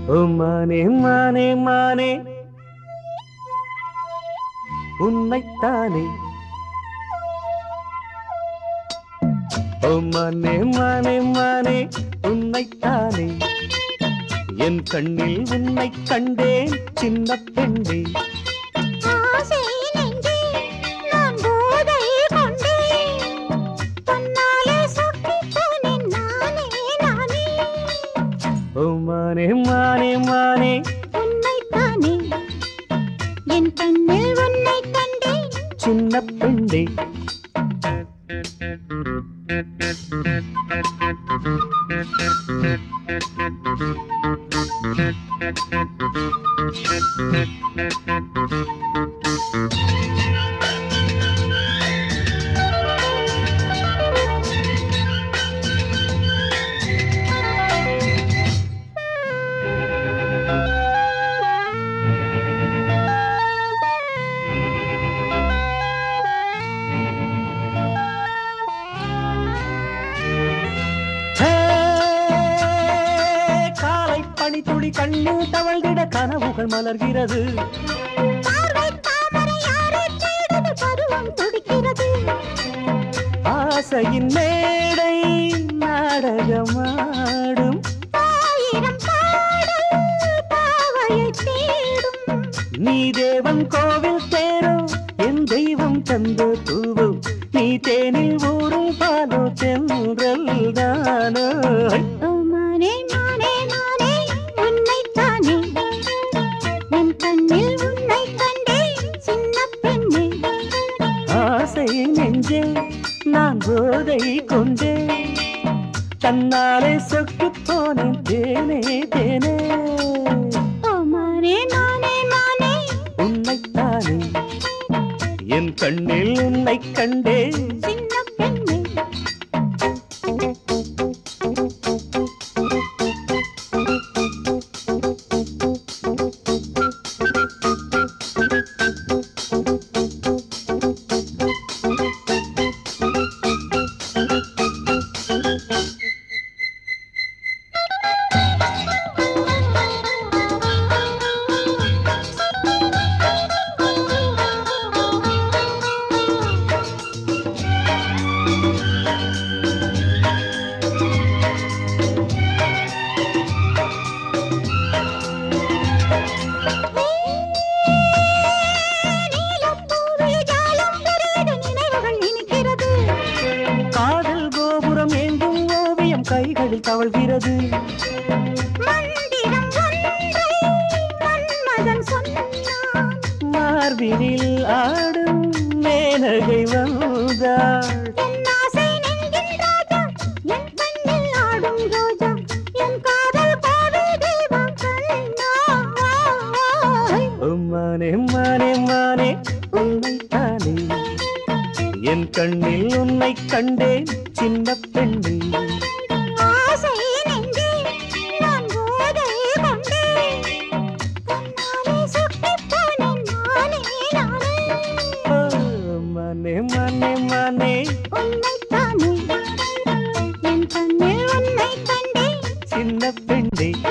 ஓ மானே மானே மானே உன்னைத்தானே ஓ மானே மானே மானே உன்னைத்தானே என் கண்ணில் உன்னை கண்டேன் சின்ன பெண்ணே ஆசை நெஞ்சே நான் போதை கொண்டேன் தன்னாலே சொக்கிப் போனேன் நானே நானே ஓ மானே மானே மானே உன்னைத்தானே என் கண்ணில் உன்னை கண்டேன் சின்ன பெண்ணே ஹே, காலை பனித்துளி கண்ணில் தவழ்ந்திட கனவுகள் மலர்கிறது பார்வை தாமரை யாரை தேடுது பருவம் துடிக்கிறது ஆசையின் மேடை நாடகமாடும் ஆயிரம் பாடல் பாவையை தேடும் நீ தேவன் கோவில் தேரோ என் தெய்வம் தந்த பூவோ நீ தேனில் ஊரும் பாலோ தென்றல் தானோ ஓ மானே மானே மானே உன்னைத்தானே என் கண்ணில் உன்னை கண்டேன் சின்ன பெண்ணே ஆசை நெஞ்சே நான் போதை கொண்டே தன்னாலே சொக்கு போனேன் தேனே தேனே ஓ மானே மானே மானே உன்னைத்தானே என் கண்ணில் உன்னை கண்டே சின்ன பெண்ணே நீலப்பூவில் ஜாலம் பெருகிட நினைவுகள் இனிக்கிறது காதல் கோபுரம் எங்கும் ஓவியம் கைகளில் தவழ்கிறது மந்திரம் ஒன்றை மன்மதன் சொன்னான் மார்பினில் ஆடும் மேனகை வந்தாள் என் ஆசை நெஞ்சின் ராஜா என் கண்ணில் ஆடும் ரோஜா என் காதல் கோவில் தெய்வம் கண்ணா மானே மானே மானே உன்னைத்தானே என் கண்ணில் உன்னை கண்டேன் சின்ன பெண்ணே ஆசை நெஞ்சே நான் போதை கொண்டேன் கண்ணாலே சொக்கிப் போனேன் நானே நானே ஓ, மானே மானே மானே உன்னைத்தானே என் கண்ணில் உன்னை கண்டேன் சின்ன பெண்ணே